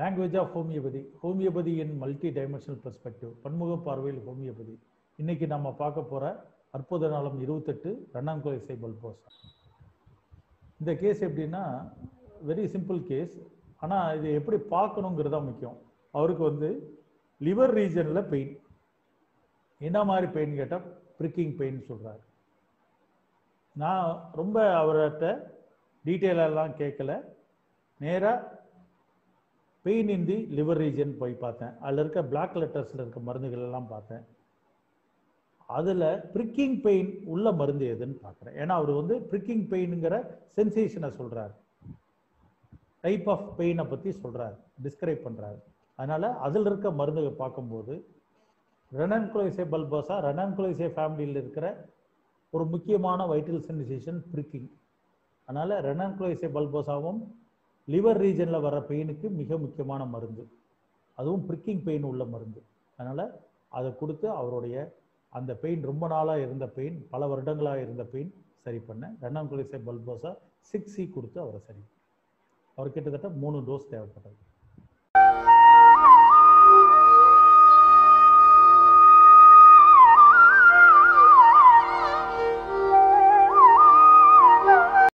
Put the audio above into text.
language of homeopathy homeopathy in multidimensional perspective பன்முக பார்வையில் homeopathy இன்னைக்கு நம்ம பார்க்க போற அற்புத நாளம் இருபத்தெட்டு ரன்னாங்குலை சைபல் போஸ் இந்த கேஸ் எப்படின்னா வெரி சிம்பிள் கேஸ் ஆனால் இது எப்படி பார்க்கணுங்கிறது தான் முக்கியம் அவருக்கு வந்து லிவர் ரீஜனில் பெயின் என்ன மாதிரி பெயின் கேட்டால் ப்ரிக்கிங் பெயின் சொல்கிறாரு நான் ரொம்ப அவர்கிட்ட டீட்டெயிலெல்லாம் கேட்கல நேராக pain in the liver region போய் பார்த்தேன் அதில் இருக்க பிளாக் லெட்டர்ஸில் இருக்க மருந்துகள் எல்லாம் பார்த்தேன் அதில் ப்ரிக்கிங் பெயின் உள்ள மருந்து எதுன்னு பார்க்குறேன் ஏன்னா அவர் வந்து ப்ரிக்கிங் பெயினுங்கிற சென்சேஷனை சொல்கிறார் டைப் ஆஃப் பெயினை பற்றி சொல்கிறார் டிஸ்கிரைப் பண்ணுறாரு அதனால் அதில் இருக்க மருந்துகளை பார்க்கும்போது ரெனன்குலைசே பல்போசா ரெனன்குலைசே ஃபேமிலியில் இருக்கிற ஒரு முக்கியமான வைட்டல் சென்சேஷன் ப்ரிக்கிங் அதனால் ரெனன்குலைசே பல்போசாவும் லிவர் ரீஜனில் வர பெயினுக்கு மிக முக்கியமான மருந்து அதுவும் ப்ரிக்கிங் பெயின் உள்ள மருந்து அதனால் அதை கொடுத்து அவருடைய அந்த பெயின் ரொம்ப நாளாக இருந்த பெயின் பல வருடங்களாக இருந்த பெயின் சரி பண்ண ரெண்டாம் குலிசை பல்போசா சிக்ஸ் சி கொடுத்து அவரை சரி அவர் கிட்டத்தட்ட மூணு டோஸ் தேவைப்பட்டது